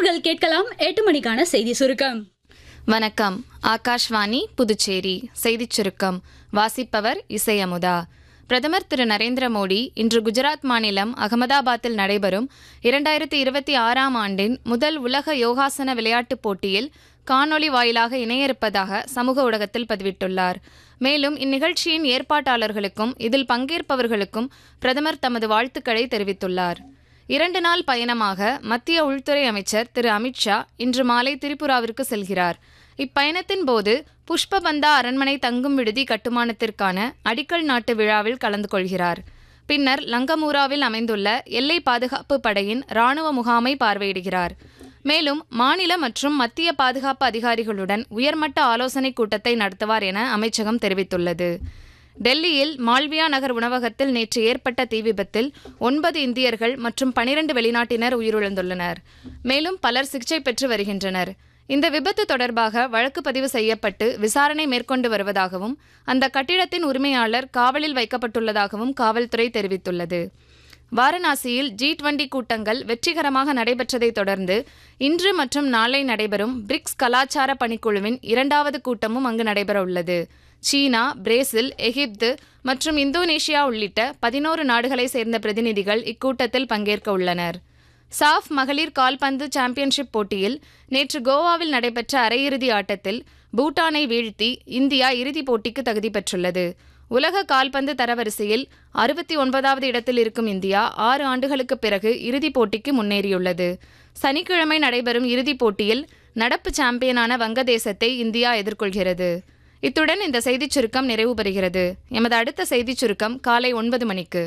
நேர்கள் கேட்கலாம் எட்டு மணிக்கான செய்தி சுருக்கம் வணக்கம் ஆகாஷ்வாணி புதுச்சேரி செய்திச் சுருக்கம் வாசிப்பவர் இசை அமுதா பிரதமர் திரு நரேந்திர மோடி இன்று குஜராத் மாநிலம் அகமதாபாத்தில் நடைபெறும் இரண்டாயிரத்தி இருபத்தி ஆறாம் ஆண்டின் முதல் உலக யோகாசன விளையாட்டுப் போட்டியில் காணொளி வாயிலாக இணைய இருப்பதாக சமூக ஊடகத்தில் பதிவிட்டுள்ளார் மேலும் இந்நிகழ்ச்சியின் ஏற்பாட்டாளர்களுக்கும் இதில் பங்கேற்பவர்களுக்கும் பிரதமர் தமது வாழ்த்துக்களை தெரிவித்துள்ளார் இரண்டு நாள் பயணமாக மத்திய உள்துறை அமைச்சர் திரு அமித்ஷா இன்று மாலை திரிபுராவிற்கு செல்கிறார் இப்பயணத்தின் போது புஷ்பபந்தா அரண்மனை தங்கும் விடுதி கட்டுமானத்திற்கான அடிக்கல் நாட்டு விழாவில் கலந்து கொள்கிறார் பின்னர் லங்கமூராவில் அமைந்துள்ள எல்லை பாதுகாப்பு படையின் ராணுவ முகாமை பார்வையிடுகிறார் மேலும் மாநில மற்றும் மத்திய பாதுகாப்பு அதிகாரிகளுடன் உயர்மட்ட ஆலோசனைக் கூட்டத்தை நடத்துவார் என அமைச்சகம் தெரிவித்துள்ளது டெல்லியில் மால்வியா நகர் உணவகத்தில் நேற்று ஏற்பட்ட தீ விபத்தில் ஒன்பது இந்தியர்கள் மற்றும் பனிரெண்டு வெளிநாட்டினர் உயிரிழந்துள்ளனர் மேலும் பலர் சிகிச்சை பெற்று வருகின்றனர் இந்த விபத்து தொடர்பாக வழக்கு பதிவு செய்யப்பட்டு விசாரணை மேற்கொண்டு வருவதாகவும் அந்த கட்டிடத்தின் உரிமையாளர் காவலில் வைக்கப்பட்டுள்ளதாகவும் காவல்துறை தெரிவித்துள்ளது வாரணாசியில் ஜி டுவெண்டி கூட்டங்கள் வெற்றிகரமாக நடைபெற்றதைத் தொடர்ந்து இன்று மற்றும் நாளை நடைபெறும் பிரிக்ஸ் கலாச்சார பணிக்குழுவின் இரண்டாவது கூட்டமும் அங்கு நடைபெறவுள்ளது சீனா பிரேசில் எகிப்து மற்றும் இந்தோனேஷியா உள்ளிட்ட பதினோரு நாடுகளைச் சேர்ந்த பிரதிநிதிகள் இக்கூட்டத்தில் பங்கேற்க உள்ளனர் சாஃப் மகளிர் கால்பந்து சாம்பியன்ஷிப் போட்டியில் நேற்று கோவாவில் நடைபெற்ற அரையிறுதி ஆட்டத்தில் பூட்டானை வீழ்த்தி இந்தியா இறுதிப் போட்டிக்கு தகுதி பெற்றுள்ளது உலக கால்பந்து தரவரிசையில் அறுபத்தி ஒன்பதாவது இடத்தில் இருக்கும் இந்தியா ஆறு ஆண்டுகளுக்கு பிறகு இறுதிப் போட்டிக்கு முன்னேறியுள்ளது சனிக்கிழமை நடைபெறும் இறுதிப் போட்டியில் நடப்பு சாம்பியனான வங்கதேசத்தை இந்தியா எதிர்கொள்கிறது இத்துடன் இந்த செய்திச் சுருக்கம் நிறைவு பெறுகிறது எமது அடுத்த செய்திச் சுருக்கம் காலை ஒன்பது மணிக்கு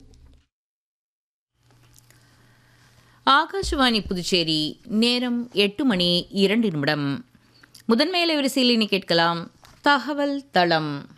ஆகாஷவாணி புதுச்சேரி நேரம் எட்டு மணி இரண்டு நிமிடம் முதன்மை அலைவரிசையில் இனி கேட்கலாம் தகவல் தளம்